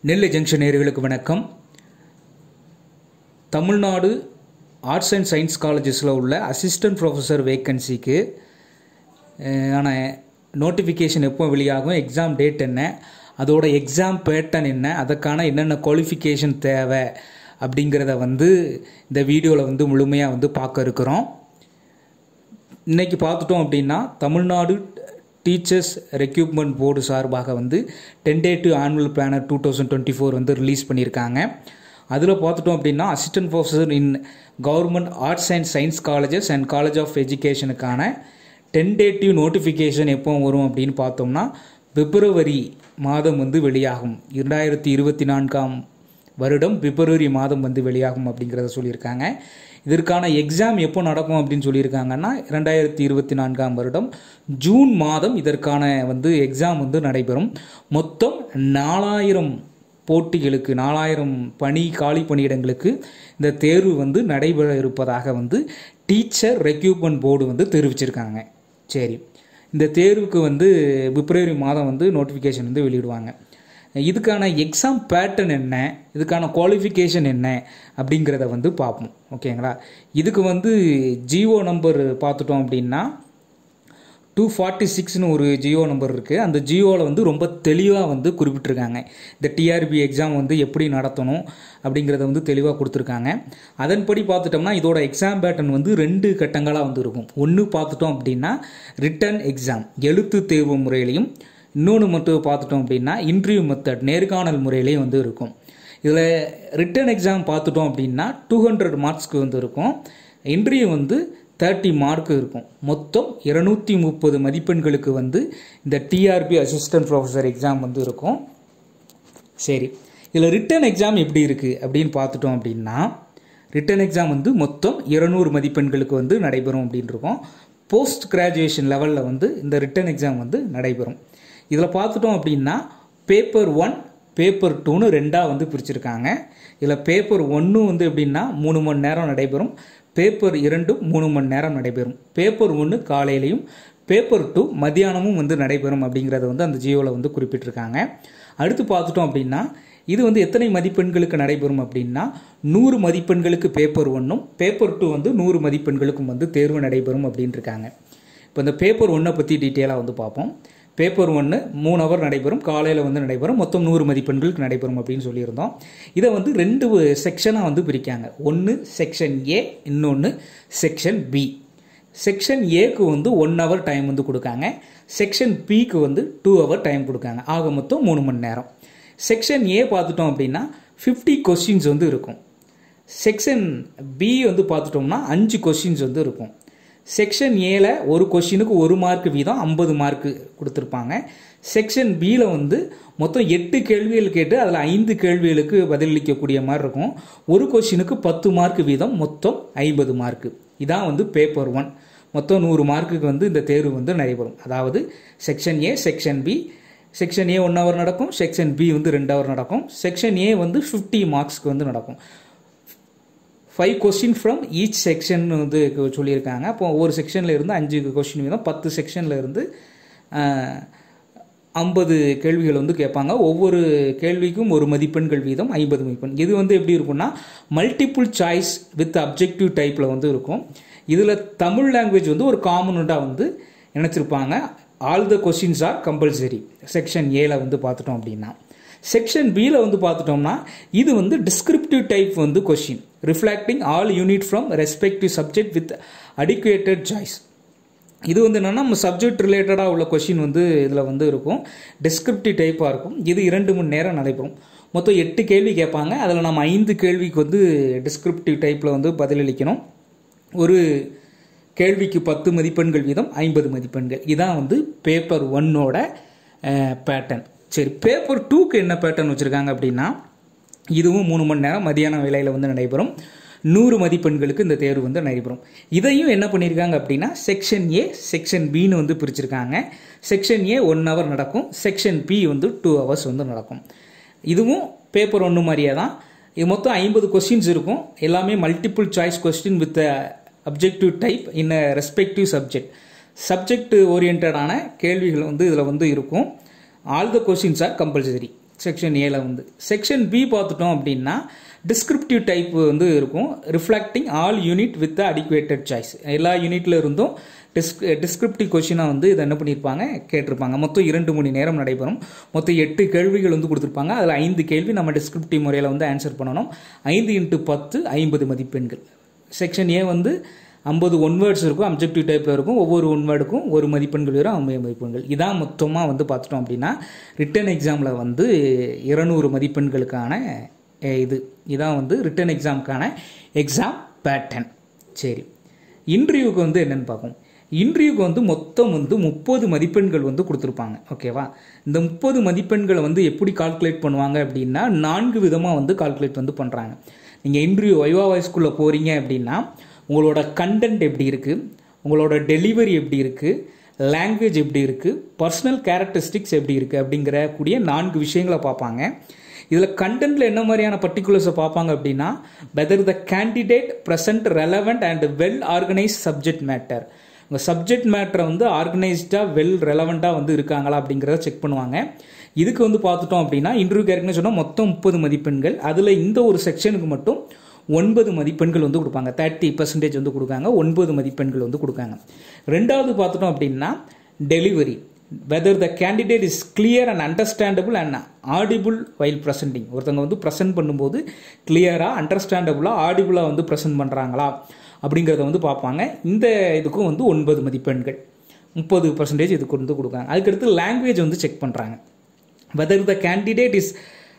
நெல்லை junction நேயர்களுக்கு வணக்கம் Tamil Nadu arts and science காலேஜஸில் உள்ள அசிஸ்டன்ட் ப்ரொஃபஸர் வேக்கன்சிக்கு ஆன நோட்டிஃபிகேஷன் எப்போ வெளியாகும் எக்ஸாம் டேட் என்ன அதோட எக்ஸாம் பேட்டர்ன் என்ன அதற்கான என்னென்ன குவாலிஃபிகேஷன் தேவை அப்படிங்கிறத வந்து இந்த வீடியோவில் வந்து முழுமையாக வந்து பார்க்க இருக்கிறோம் இன்னைக்கு பார்த்துட்டோம் அப்படின்னா தமிழ்நாடு டீச்சர்ஸ் ரெக்யூப்மெண்ட் போர்டு சார்பாக வந்து tentative annual planner two thousand twenty four வந்து ரிலீஸ் பண்ணியிருக்காங்க அதில் பார்த்துட்டோம் அப்படின்னா assistant professor in government arts and science colleges and college of எஜுகேஷனுக்கான டென்டேட்டிவ் நோட்டிஃபிகேஷன் எப்போ வரும் அப்படின்னு பார்த்தோம்னா பிப்ரவரி மாதம் வந்து வெளியாகும் இரண்டாயிரத்தி இருபத்தி நான்காம் வருடம் பிப்ரவரி மாதம் வந்து வெளியாகும் அப்படிங்கிறத சொல்லியிருக்காங்க இதற்கான எக்ஸாம் எப்போ நடக்கும் அப்படின்னு சொல்லியிருக்காங்கன்னா ரெண்டாயிரத்தி இருபத்தி நான்காம் வருடம் ஜூன் மாதம் இதற்கான வந்து எக்ஸாம் வந்து நடைபெறும் மொத்தம் நாலாயிரம் போட்டிகளுக்கு நாலாயிரம் பணி காலி பணியிடங்களுக்கு இந்த தேர்வு வந்து நடைபெற இருப்பதாக வந்து டீச்சர் ரெக்யூப்மெண்ட் போர்டு வந்து தெரிவிச்சிருக்காங்க சரி இந்த தேர்வுக்கு வந்து பிப்ரவரி மாதம் வந்து நோட்டிஃபிகேஷன் வந்து வெளியிடுவாங்க இதுக்கான எக்ஸாம் பேட்டர்ன் என்ன இதுக்கான குவாலிஃபிகேஷன் என்ன அப்படிங்கிறத வந்து பார்ப்போம் ஓகேங்களா இதுக்கு வந்து ஜிஓ நம்பர் பார்த்துட்டோம் அப்படின்னா டூ ஃபார்ட்டி சிக்ஸ்னு ஒரு ஜியோ நம்பர் இருக்குது அந்த ஜியோவில் வந்து ரொம்ப தெளிவாக வந்து குறிப்பிட்டிருக்காங்க இந்த டிஆர்பி எக்ஸாம் வந்து எப்படி நடத்தணும் அப்படிங்கிறத வந்து தெளிவாக கொடுத்துருக்காங்க அதன்படி பார்த்துட்டோம்னா இதோட எக்ஸாம் பேட்டர்ன் வந்து ரெண்டு கட்டங்களாக வந்து இருக்கும் ஒன்று பார்த்துட்டோம் அப்படின்னா ரிட்டன் எக்ஸாம் எழுத்து தேர்வு முறையிலையும் இன்னொன்று மட்டும் பார்த்துட்டோம் அப்படின்னா இன்டர்வியூ மெத்தட் நேர்காணல் முறையிலையும் வந்து இருக்கும் இதில் ரிட்டன் எக்ஸாம் பார்த்துட்டோம் அப்படின்னா டூ ஹண்ட்ரட் மார்க்ஸ்க்கு வந்து இருக்கும் இன்டர்வியூ வந்து தேர்ட்டி மார்க் இருக்கும் மொத்தம் இருநூத்தி முப்பது மதிப்பெண்களுக்கு வந்து இந்த டிஆர்பி அசிஸ்டன்ட் ப்ரொஃபஸர் எக்ஸாம் வந்து இருக்கும் சரி இதில் ரிட்டன் எக்ஸாம் எப்படி இருக்குது அப்படின்னு பார்த்துட்டோம் அப்படின்னா ரிட்டன் எக்ஸாம் வந்து மொத்தம் இருநூறு மதிப்பெண்களுக்கு வந்து நடைபெறும் அப்படின்னு இருக்கும் போஸ்ட் கிராஜுவேஷன் லெவலில் வந்து இந்த ரிட்டன் எக்ஸாம் வந்து நடைபெறும் இதில் பார்த்துட்டோம் அப்படின்னா பேப்பர் ஒன் பேப்பர் டூன்னு ரெண்டாக வந்து பிரிச்சிருக்காங்க இதில் பேப்பர் ஒன்றும் வந்து எப்படின்னா மூணு மணி நேரம் நடைபெறும் பேப்பர் இரண்டும் மூணு மணி நேரம் நடைபெறும் பேப்பர் ஒன்று காலையிலையும் பேப்பர் டூ மத்தியானமும் வந்து நடைபெறும் அப்படிங்கிறத வந்து அந்த ஜியோவில் வந்து குறிப்பிட்டிருக்காங்க அடுத்து பார்த்துட்டோம் அப்படின்னா இது வந்து எத்தனை மதிப்பெண்களுக்கு நடைபெறும் அப்படின்னா நூறு மதிப்பெண்களுக்கு பேப்பர் ஒன்றும் பேப்பர் டூ வந்து நூறு மதிப்பெண்களுக்கும் வந்து தேர்வு நடைபெறும் அப்படின்னு இருக்காங்க இப்போ இந்த பேப்பர் ஒன்றை பற்றி டீட்டெயிலாக வந்து பார்ப்போம் பேப்பர் ஒன்று மூணு ஹவர் நடைபெறும் காலையில் வந்து நடைபெறும் மொத்தம் நூறு மதிப்பெண்களுக்கு நடைபெறும் அப்படின்னு சொல்லியிருந்தோம் இதை வந்து ரெண்டு செக்ஷனாக வந்து பிரிக்காங்க ஒன்று செக்ஷன் ஏ இன்னொன்று செக்ஷன் பி செக்ஷன் ஏக்கு வந்து ஒன் ஹவர் டைம் வந்து கொடுக்காங்க செக்ஷன் பிக்கு வந்து டூ ஹவர் டைம் கொடுக்காங்க ஆக மொத்தம் மூணு மணி நேரம் செக்ஷன் ஏ பார்த்துட்டோம் அப்படின்னா ஃபிஃப்டி கொஸ்டின்ஸ் வந்து இருக்கும் செக்ஷன் பி வந்து பார்த்துட்டோம்னா அஞ்சு கொஸ்டின்ஸ் வந்து இருக்கும் செக்ஷன் ஏல ஒரு கொஷினுக்கு ஒரு மார்க் வீதம் ஐம்பது மார்க் கொடுத்துருப்பாங்க செக்ஷன் பியில் வந்து மொத்தம் எட்டு கேள்விகள் கேட்டு அதில் ஐந்து கேள்விகளுக்கு பதிலளிக்கக்கூடிய மாதிரி இருக்கும் ஒரு கொஷினுக்கு பத்து மார்க் வீதம் மொத்தம் ஐம்பது மார்க்கு இதான் வந்து பேப்பர் ஒன் மொத்தம் நூறு மார்க்குக்கு வந்து இந்த தேர்வு வந்து நடைபெறும் அதாவது section A section B section A one hour நடக்கும் செக்ஷன் பி வந்து ரெண்டு ஹவர் நடக்கும் செக்ஷன் ஏ வந்து ஃபிஃப்டி மார்க்ஸ்க்கு வந்து நடக்கும் five question from each section வந்து சொல்லியிருக்காங்க அப்போ ஒவ்வொரு செக்ஷனில் இருந்து அஞ்சு கொஸ்டின் வீதம் பத்து செக்ஷனில் இருந்து ஐம்பது கேள்விகள் வந்து கேட்பாங்க ஒவ்வொரு கேள்விக்கும் ஒரு மதிப்பெண்கள் வீதம் ஐம்பது மதிப்பெண் இது வந்து எப்படி இருக்கும்னா மல்டிபிள் சாய்ஸ் வித் அப்ஜெக்டிவ் டைப்பில் வந்து இருக்கும் இதில் தமிழ் லாங்குவேஜ் வந்து ஒரு காமனண்டாக வந்து நினச்சிருப்பாங்க all the questions are compulsory section ஏல வந்து பார்த்துட்டோம் அப்படின்னா செக்ஷன் பியில் வந்து பார்த்துட்டோம்னா இது வந்து டிஸ்கிரிப்டிவ் டைப் வந்து question reflecting all unit from respective subject with adequate choice இது வந்து என்னென்னா நம்ம சப்ஜெக்ட் ரிலேட்டடாக உள்ள கொஷின் வந்து இதில் வந்து இருக்கும் டிஸ்கிரிப்டிவ் டைப்பாக இருக்கும் இது இரண்டு மணி நேரம் நடைபெறும் மொத்தம் எட்டு கேள்வி கேட்பாங்க அதில் நம்ம ஐந்து கேள்விக்கு வந்து டிஸ்கிரிப்டிவ் டைப்பில் வந்து பதிலளிக்கணும் ஒரு கேள்விக்கு பத்து மதிப்பெண்கள் வீதம் ஐம்பது மதிப்பெண்கள் இதான் வந்து பேப்பர் ஒன்னோட பேட்டர்ன் சரி பேப்பர் டூக்கு என்ன பேட்டர்ன் வச்சுருக்காங்க அப்படின்னா இதுவும் மூணு மணி நேரம் மதியான வேலையில் வந்து நடைபெறும் நூறு மதிப்பெண்களுக்கு இந்த தேர்வு வந்து நடைபெறும் இதையும் என்ன பண்ணியிருக்காங்க அப்படின்னா செக்ஷன் ஏ செக்ஷன் பின்னு வந்து பிரிச்சிருக்காங்க செக்ஷன் ஏ ஒன் ஹவர் நடக்கும் செக்ஷன் பி வந்து டூ ஹவர்ஸ் வந்து நடக்கும் இதுவும் பேப்பர் ஒன்று மாதிரியே தான் இது மொத்தம் ஐம்பது கொஸ்டின்ஸ் இருக்கும் எல்லாமே multiple choice question with objective type in respective subject subject ஓரியன்டான கேள்விகள் வந்து இதில் வந்து இருக்கும் all the questions are compulsory section ஏல வந்து செக்ஷன் பி பார்த்துட்டோம் அப்படின்னா டிஸ்கிரிப்டிவ் டைப் வந்து இருக்கும் reflecting all unit with adequate choice எல்லா யூனிட்ல இருந்தும் டிஸ்க் டிஸ்கிரிப்டிவ் கொஷினாக வந்து இதை என்ன பண்ணியிருப்பாங்க கேட்டிருப்பாங்க மொத்தம் இரண்டு மணி நேரம் நடைபெறும் மொத்தம் எட்டு கேள்விகள் வந்து கொடுத்துருப்பாங்க அதில் ஐந்து கேள்வி நம்ம டிஸ்கிரிப்டிவ் முறையில் வந்து ஆன்சர் பண்ணணும் ஐந்து இன்ட்டு பத்து ஐம்பது மதிப்பெண்கள் செக்ஷன் ஏ வந்து ஐம்பது ஒன் வேர்ட்ஸ் இருக்கும் அப்ஜெக்டிவ் டைப்பில் இருக்கும் ஒவ்வொரு ஒன் வேர்டுக்கும் ஒரு மதிப்பெண்கள் வரும் ஐம்பது மதிப்பெண்கள் இதான் மொத்தமாக வந்து பார்த்துட்டோம் அப்படின்னா ரிட்டன் எக்ஸாமில் வந்து இருநூறு மதிப்பெண்களுக்கான அஹ், இது இதான் வந்து ரிட்டன் எக்ஸாமுக்கான எக்ஸாம் பேட்டர்ன் சரி இன்டர்வியூக்கு வந்து என்னென்னு பார்ப்போம் இன்டர்வியூக்கு வந்து மொத்தம் வந்து முப்பது மதிப்பெண்கள் வந்து கொடுத்துருப்பாங்க ஓகேவா இந்த முப்பது மதிப்பெண்களை வந்து எப்படி கால்குலேட் பண்ணுவாங்க அப்படின்னா நான்கு விதமாக வந்து கால்குலேட் வந்து பண்ணுறாங்க நீங்கள் இன்டர்வியூ வைவா வாய்ஸ்குள்ளே போகிறீங்க அப்படின்னா உங்களோட கண்டென்ட் எப்படி இருக்குது உங்களோட டெலிவரி எப்படி இருக்குது லாங்குவேஜ் எப்படி இருக்குது பர்சனல் கேரக்டரிஸ்டிக்ஸ் எப்படி இருக்குது அப்படிங்கிற கூடிய நான்கு விஷயங்களை பார்ப்பாங்க இதில் கண்டென்ட்ல என்ன மாதிரியான பர்டிகுலர்ஸை பார்ப்பாங்க அப்படின்னா whether the candidate present relevant and well organise subject matter உங்கள் சப்ஜெக்ட் மேட்டரை வந்து ஆர்கனைஸ்டாக வெல் ரெலவெண்ட்டாக வந்து இருக்காங்களா அப்படிங்கிறத செக் பண்ணுவாங்க இதுக்கு வந்து பார்த்துட்டோம் அப்படின்னா இன்டர்வியூ கேரக்டர்னு சொன்னால் மொத்தம் முப்பது மதிப்பெண்கள் அதில் இந்த ஒரு செக்ஷனுக்கு மட்டும் ஒன்பது மதிப்பெண்கள் வந்து கொடுப்பாங்க தேர்ட்டி பர்சன்டேஜ் வந்து கொடுக்காங்க ஒன்பது மதிப்பெண்கள் வந்து கொடுக்காங்க ரெண்டாவது பார்த்துட்டோம் அப்படின்னா delivery whether the candidate is clear and understandable and audible while presenting ஒருத்தவங்க வந்து ப்ரெசென்ட் பண்ணும்போது கிளியராக அண்டர்ஸ்டாண்டபுளாக ஆடிபிளாக வந்து ப்ரெசென்ட் பண்ணுறாங்களா அப்படிங்கிறத வந்து பார்ப்பாங்க இந்த இதுக்கும் வந்து ஒன்பது மதிப்பெண்கள் முப்பது பர்சன்டேஜ் இதுக்கு வந்து கொடுக்காங்க அதுக்கடுத்து லாங்குவேஜ் வந்து செக் பண்ணுறாங்க whether the candidate is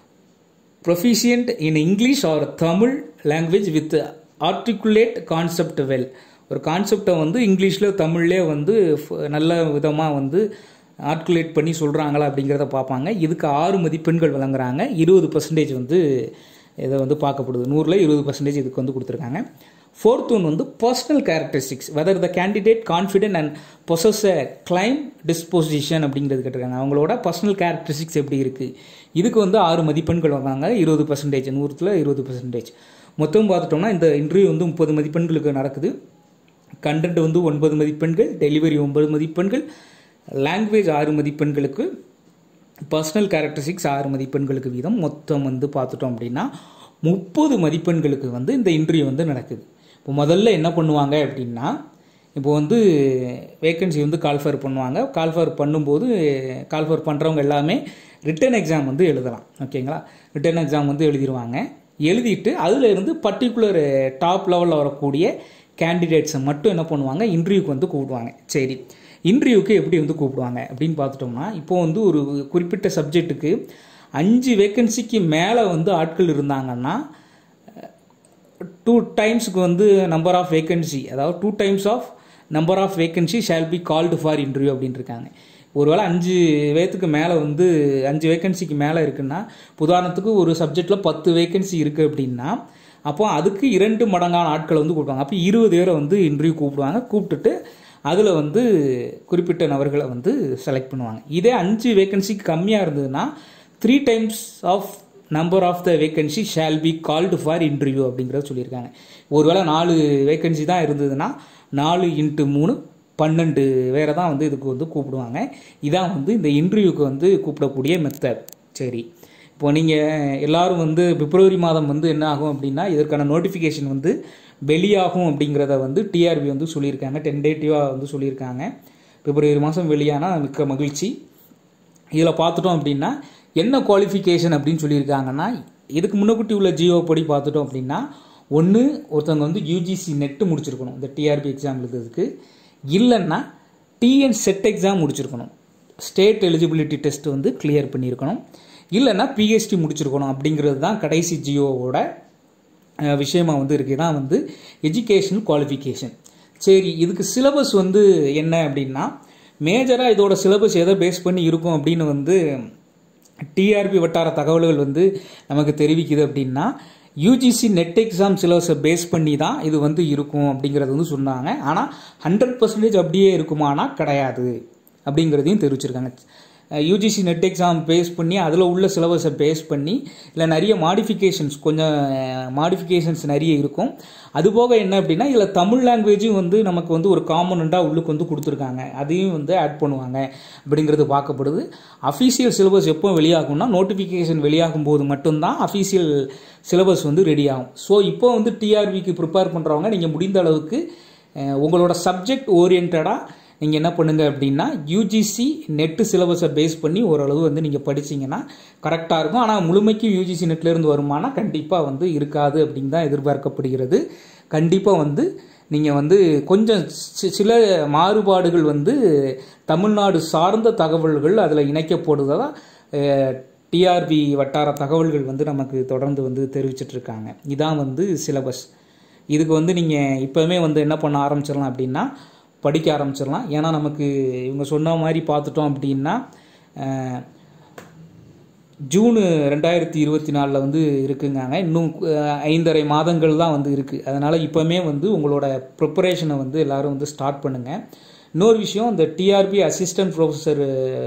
proficient in English or Tamil language with articulate concept well ஒரு கான்செப்டை வந்து இங்கிலீஷில் தமிழ்லேயே வந்து ஃப- நல்ல விதமாக வந்து ஆர்குலேட் பண்ணி சொல்கிறாங்களா அப்படிங்கிறத பார்ப்பாங்க இதுக்கு ஆறு மதிப்பெண்கள் வழங்குறாங்க இருபது பர்சன்டேஜ் வந்து இதை வந்து பார்க்கப்படுது நூறில் இருபது பர்சன்டேஜ் இதுக்கு வந்து கொடுத்துருக்காங்க ஃபோர்த் ஒன் வந்து personal characteristics whether the candidate confident and possess a claim disposition அப்படிங்கிறது கேட்டிருக்காங்க அவங்களோட பர்சனல் கேரக்டரிஸ்டிக்ஸ் எப்படி இருக்குது இதுக்கு வந்து ஆறு மதிப்பெண்கள் வந்தாங்க இருபது பர்சன்டேஜ் நூறுத்தில் இருபது பர்சன்டேஜ் மொத்தம் பார்த்துட்டோம்னா இந்த இன்டர்வியூ வந்து முப்பது மதிப்பெண்களுக்கு நடக்குது கண்டென்ட் வந்து ஒன்பது மதிப்பெண்கள் டெலிவரி ஒன்பது மதிப்பெண்கள் லாங்குவேஜ் ஆறு மதிப்பெண்களுக்கு பர்சனல் கேரக்டரிஸ்டிக்ஸ் ஆறு மதிப்பெண்களுக்கு வீதம் மொத்தம் வந்து பார்த்துட்டோம் அப்படின்னா முப்பது மதிப்பெண்களுக்கு வந்து இந்த இன்டர்வியூ வந்து நடக்குது இப்போ முதல்ல என்ன பண்ணுவாங்க அப்படின்னா இப்போ வந்து வேகன்சி வந்து கால்ஃபர் பண்ணுவாங்க கால்ஃபர் பண்ணும்போது கால்ஃபர் பண்ணுறவங்க எல்லாமே ரிட்டன் எக்ஸாம் வந்து எழுதலாம் ஓகேங்களா ரிட்டன் எக்ஸாம் வந்து எழுதிடுவாங்க எழுதிட்டு அதில் இருந்து பர்டிகுலர் டாப் லெவலில் வரக்கூடிய கேண்டிடேட்ஸை மட்டும் என்ன பண்ணுவாங்க இன்டர்வியூக்கு வந்து கூப்பிடுவாங்க சரி இன்டர்வியூக்கு எப்படி வந்து கூப்பிடுவாங்க அப்படின்னு பார்த்துட்டோம்னா இப்போ வந்து ஒரு குறிப்பிட்ட சப்ஜெக்ட்டுக்கு அஞ்சு வேக்கன்சிக்கு மேலே வந்து ஆட்கள் இருந்தாங்கன்னா டூ டைம்ஸுக்கு வந்து நம்பர் ஆஃப் வேகன்சி அதாவது two times of number of vacancy shall be called for interview அப்படின்னு இருக்காங்க ஒருவேளை அஞ்சு வேத்துக்கு மேலே வந்து அஞ்சு வேகன்சிக்கு மேலே இருக்குன்னா உதாரணத்துக்கு ஒரு சப்ஜெக்டில் பத்து வேகன்சி இருக்குது அப்படின்னா அப்போ அதுக்கு இரண்டு மடங்கான ஆட்களை வந்து கூப்பிடுவாங்க அப்போ இருபது பேரை வந்து இன்டர்வியூ கூப்பிடுவாங்க கூப்பிட்டுட்டு அதில் வந்து குறிப்பிட்ட நபர்களை வந்து செலக்ட் பண்ணுவாங்க இதே அஞ்சு வேகன்சிக்கு கம்மியாக இருந்ததுன்னா three times of number of the vacancy shall be called for interview அப்படிங்கிறத சொல்லியிருக்காங்க ஒருவேளை நாலு வேகன்சி தான் இருந்ததுன்னா நாலு இன்ட்டு மூணு பன்னெண்டு வேற தான் வந்து இதுக்கு வந்து கூப்பிடுவாங்க இதான் வந்து இந்த இன்டர்வியூக்கு வந்து கூப்பிடக்கூடிய மெத்தட் சரி இப்போ நீங்கள் எல்லாரும் வந்து பிப்ரவரி மாதம் வந்து என்ன ஆகும் அப்படின்னா இதற்கான நோட்டிஃபிகேஷன் வந்து வெளியாகும் அப்படிங்கிறத வந்து டிஆர்பி வந்து சொல்லியிருக்காங்க டென்டேட்டிவாக வந்து சொல்லியிருக்காங்க பிப்ரவரி மாதம் வெளியானால் மிக்க மகிழ்ச்சி இதில் பார்த்துட்டோம் அப்படின்னா என்ன குவாலிஃபிகேஷன் அப்படின்னு சொல்லியிருக்காங்கன்னா இதுக்கு முன்னக்கூட்டி உள்ள ஜியோ படி பார்த்துட்டோம் அப்படின்னா ஒன்று ஒருத்தவங்க வந்து யூஜிசி நெட்டு முடிச்சிருக்கணும் இந்த டிஆர்பி எக்ஸாம் எழுதுறதுக்கு இல்லைன்னா டிஎன் செட் எக்ஸாம் முடிச்சிருக்கணும் ஸ்டேட் எலிஜிபிலிட்டி டெஸ்ட் வந்து கிளியர் பண்ணியிருக்கணும் இல்லைன்னா பிஹெச்டி முடிச்சிருக்கணும் அப்படிங்கிறது தான் கடைசி ஜியோவோட அஹ், விஷயமா வந்து இருக்கு தான் வந்து எஜுகேஷனல் குவாலிஃபிகேஷன் சரி இதுக்கு சிலபஸ் வந்து என்ன அப்படின்னா மேஜராக இதோட சிலபஸ் எதை பேஸ் பண்ணி இருக்கும் அப்படின்னு வந்து டிஆர்பி வட்டார தகவல்கள் வந்து நமக்கு தெரிவிக்குது அப்படின்னா யூஜிசி நெட் எக்ஸாம் சிலபஸை பேஸ் பண்ணி தான் இது வந்து இருக்கும் அப்படிங்கிறது வந்து சொன்னாங்க ஆனால் ஹண்ட்ரட் பர்சன்டேஜ் அப்படியே இருக்குமானா கிடையாது அப்படிங்கிறதையும் தெரிவிச்சிருக்காங்க யூஜிசி நெட் எக்ஸாம் பேஸ் பண்ணி அதில் உள்ள சிலபஸை பேஸ் பண்ணி இல்லை நிறைய மாடிஃபிகேஷன்ஸ் கொஞ்சம் மாடிஃபிகேஷன்ஸ் நிறைய இருக்கும் அதுபோக என்ன அப்படின்னா இதில் தமிழ் லாங்குவேஜும் வந்து நமக்கு வந்து ஒரு காமனண்ட்டாக உள்ளுக்கு வந்து கொடுத்துருக்காங்க அதையும் வந்து ஆட் பண்ணுவாங்க அப்படிங்கிறது பார்க்கப்படுது அஃபீஷியல் சிலபஸ் எப்போ வெளியாகும்னா நோட்டிஃபிகேஷன் வெளியாகும் போது மட்டும்தான் அஃபீஷியல் சிலபஸ் வந்து ரெடி ஆகும் ஸோ இப்போ வந்து டிஆர்பிக்கு ப்ரிப்பேர் பண்ணுறவங்க நீங்கள் முடிந்த அளவுக்கு அஹ், உங்களோட சப்ஜெக்ட் ஓரியன்டாக நீங்கள் என்ன பண்ணுங்க அப்படின்னா யூஜிசி நெட்டு சிலபஸை பேஸ் பண்ணி ஓரளவு வந்து நீங்கள் படிச்சீங்கன்னா கரெக்டாக இருக்கும் ஆனால் முழுமைக்கு யூஜிசி நெட்லேருந்து வருமானா கண்டிப்பாக வந்து இருக்காது அப்படின்னு தான் எதிர்பார்க்கப்படுகிறது கண்டிப்பாக வந்து நீங்கள் வந்து கொஞ்சம் சி- சில மாறுபாடுகள் வந்து தமிழ்நாடு சார்ந்த தகவல்கள் அதில் இணைக்கப்படுவதாக டிஆர்பி வட்டார தகவல்கள் வந்து நமக்கு தொடர்ந்து வந்து தெரிவிச்சிட்டு இருக்காங்க இதான் வந்து சிலபஸ் இதுக்கு வந்து நீங்கள் இப்போவுமே வந்து என்ன பண்ண ஆரம்பிச்சிடலாம் அப்படின்னா படிக்க ஆரம்பிச்சிடலாம் ஏன்னா நமக்கு இவங்க சொன்ன மாதிரி பார்த்துட்டோம் அப்படின்னா அஹ், ஜூனு ரெண்டாயிரத்தி இருபத்தி நாலில் வந்து இருக்குங்காங்க இன்னும் அஹ், ஐந்தரை மாதங்கள் தான் வந்து இருக்குது அதனால் இப்போவுமே வந்து உங்களோட ப்ரிப்பரேஷனை வந்து எல்லாரும் வந்து ஸ்டார்ட் பண்ணுங்கள் இன்னொரு விஷயம் இந்த டிஆர்பி அசிஸ்டன்ட் ப்ரொஃபஸர்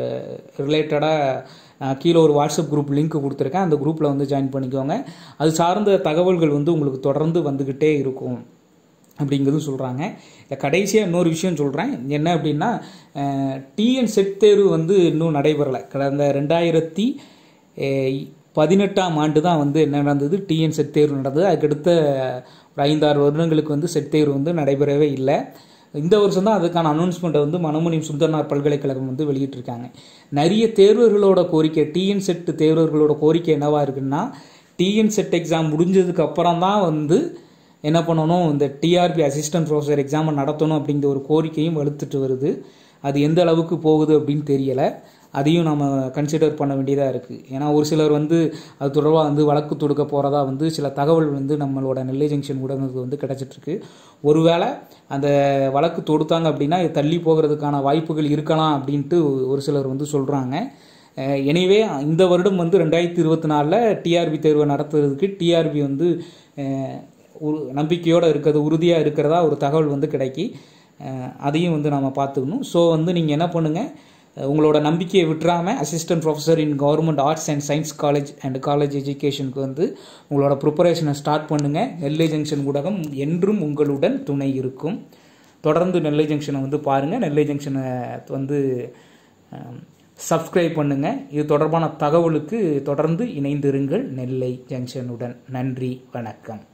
ரிலேட்டடாக கீழே ஒரு வாட்ஸ்அப் குரூப் லிங்க் கொடுத்துருக்கேன் அந்த குரூப்பில் வந்து ஜாயின் பண்ணிக்கோங்க அது சார்ந்த தகவல்கள் வந்து உங்களுக்கு தொடர்ந்து வந்துக்கிட்டே இருக்கும் அப்படிங்கிறது சொல்கிறாங்க இந்த கடைசியாக இன்னொரு விஷயம் சொல்கிறேன் என்ன அப்படின்னா டிஎன் செட் தேர்வு வந்து இன்னும் நடைபெறலை கடந்த ரெண்டாயிரத்தி அஹ், பதினெட்டாம் ஆண்டு தான் வந்து என்ன நடந்தது டிஎன் செட் தேர்வு நடந்தது அதுக்கடுத்த ஒரு ஐந்தாறு வருடங்களுக்கு வந்து செட் தேர்வு வந்து நடைபெறவே இல்லை இந்த வருஷம் தான் அதுக்கான அனௌன்ஸ்மெண்ட்டை வந்து மனோமணி சுந்தரனார் பல்கலைக்கழகம் வந்து வெளியிட்டிருக்காங்க நிறைய தேர்வர்களோட கோரிக்கை டிஎன் செட் தேர்வர்களோட கோரிக்கை என்னவா இருக்குன்னா டிஎன் செட் எக்ஸாம் முடிஞ்சதுக்கு அப்புறம் தான் வந்து என்ன பண்ணணும் இந்த டிஆர்பி அசிஸ்டன்ட் ப்ரொஃபஸர் எக்ஸாமை நடத்தணும் அப்படிங்கிற ஒரு கோரிக்கையும் வலுத்துட்டு வருது அது எந்த அளவுக்கு போகுது அப்படின்னு தெரியலை அதையும் நம்ம கன்சிடர் பண்ண வேண்டியதாக இருக்குது ஏன்னா ஒரு சிலர் வந்து அது தொடர்பாக வந்து வழக்கு தொடுக்க போகிறதா வந்து சில தகவல் வந்து நம்மளோட நெல்லை ஜங்ஷன் ஊடகங்களுக்கு வந்து கிடச்சிட்ருக்கு ஒருவேளை அந்த வழக்கு தொடுத்தாங்க அப்படின்னா இது தள்ளி போகிறதுக்கான வாய்ப்புகள் இருக்கலாம் அப்படின்ட்டு ஒரு சிலர் வந்து சொல்கிறாங்க எனிவே இந்த வருடம் வந்து ரெண்டாயிரத்தி இருபத்தி நாலில் டிஆர்பி தேர்வை நடத்துறதுக்கு டிஆர்பி வந்து அஹ், ஒரு நம்பிக்கையோடு இருக்கிறது உறுதியாக இருக்கிறதா ஒரு தகவல் வந்து கிடைக்கி அஹ், அதையும் வந்து நாம் பார்த்துக்கணும் ஸோ வந்து நீங்கள் என்ன பண்ணுங்கள் உங்களோட நம்பிக்கையை விட்டுறாமல் assistant professor in government arts and science college and college எஜுகேஷனுக்கு வந்து உங்களோட ப்ரிப்பரேஷனை ஸ்டார்ட் பண்ணுங்கள் நெல்லை ஜங்ஷன் ஊடகம் என்றும் உங்களுடன் துணை இருக்கும் தொடர்ந்து நெல்லை ஜங்ஷனை வந்து பாருங்கள் நெல்லை ஜங்ஷனை வந்து சப்ஸ்கிரைப் பண்ணுங்கள் இது தொடர்பான தகவலுக்கு தொடர்ந்து இணைந்திருங்கள் நெல்லை ஜங்ஷனுடன் நன்றி வணக்கம்